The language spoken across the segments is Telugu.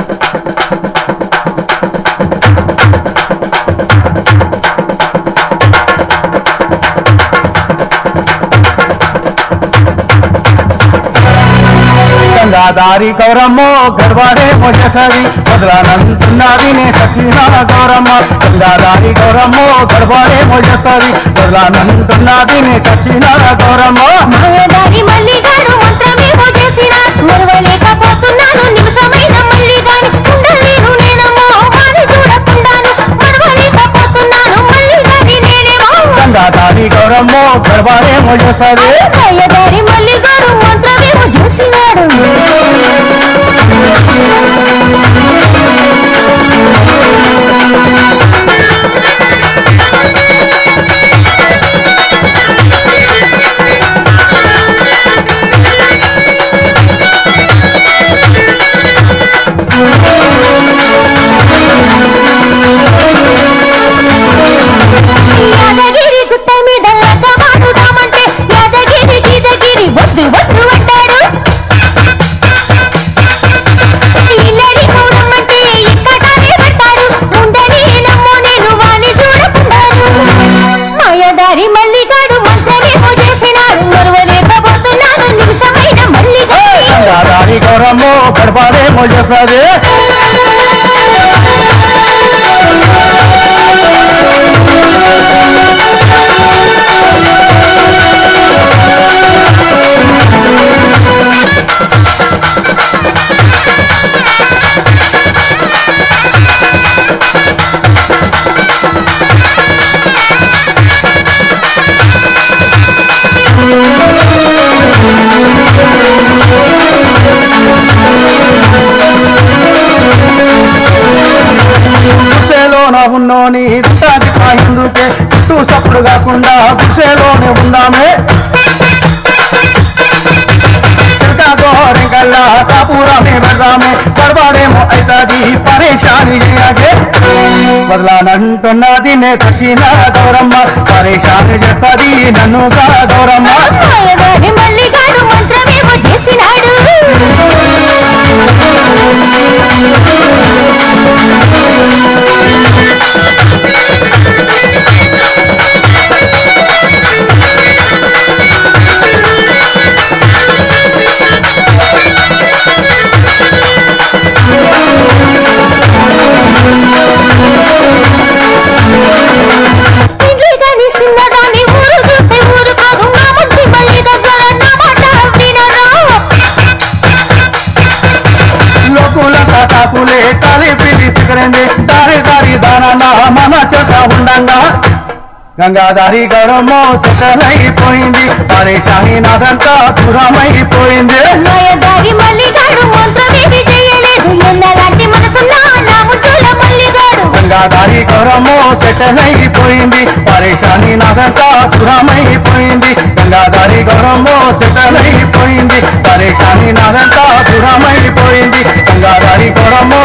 గంగాధారి గౌరమ్మో గర్వాడే మొజసరి వదలనంటున్నది నే సచిన గౌరమ్మ గంగాధారి గౌరమ్మో గర్వాడే మొజసరి వదలనంటున్నది నే సచిన గౌరమ్మ మాయదారి మల్లిగాడు మంత్రమేమో చేసిన మరవలేకపోతున్నాను నిమిషమైన మల్లిగాని ఉండలేను నేనమ్మో వాని చూడకుండాను మరవలేకపోతున్నాను మల్లిగాని నేనేమో గంగాధారి గౌరమ్మో గర్వాడే మొజసరి మాయదారి మల్లిగాడు మంత్రమేమో చేసినాడు యాదగిరి గుట్ట మీద లగ్గమాడుదామంటే యాదగిరి గీతగిరి వద్దు వద్దు అంటాడు ఇల్లడి చూడమంటే ఇక్కడనే పట్టాడు ఉండని నమ్మో నేను వాని చూడకున్నాను మాయదారి మల్లిగాడు మంత్రమేమో చేసినాడు మరువలేకపోతున్నాను నిమిషమైన మల్లిగాడు గంగాధారి గౌరమ్మో గర్వాడే మొజసరి గుడిసెలోన ఉన్నోని విట్టాది కాయిందుకే చుట్టూ చప్పుడు కాకుండా గుడిసెలోనే ఉందామే గోరింకల్లా కాపురమే వెళ్దామే పర్వాడేమో అవుతుంది పరేషాని చేయగే వదలానంటున్నది నే కసిన గౌరమ్మ పరేషాని చేస్తుంది నన్నుగా గౌరమ్మ మాయదారి మల్లిగాడు మంత్రమేమో చేసినాడు ఇంటి కాని చిన్నదాన్ని ఊరు చూస్తే ఊరు కాదు నా ముచ్చి మళ్ళీ దగ్గర నా మాట వినరా లోకుల కాకులే కాలి పిలి పికరండి దారి దారి దానన్న మన చెత ఉండంగా గంగాధారి గౌరమ్మో చెట్టనైపోయింది పరేషాని నాదంతా దూరమైపోయింది మాయదారి మల్లిగాడు మంత్రమేమి చేయలేదు ఎన్నలాంటి మనసున్న నా ముద్దుల మల్లిగాడు గంగాధారి గౌరమ్మో చెట్టనైపోయింది పరేషాని నాదంతా దూరమైపోయింది గంగాధారి గౌరమ్మో చెట్టనైపోయింది పరేషాని నాదంతా దూరమైపోయింది గంగాధారి గౌరమ్మో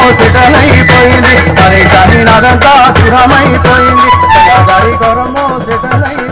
చెట్టనైపోయింది పరేషాని నాదంతా దూరమైపోయింది గంగాధారి గౌరమ్మో చెట్టనైపోయింది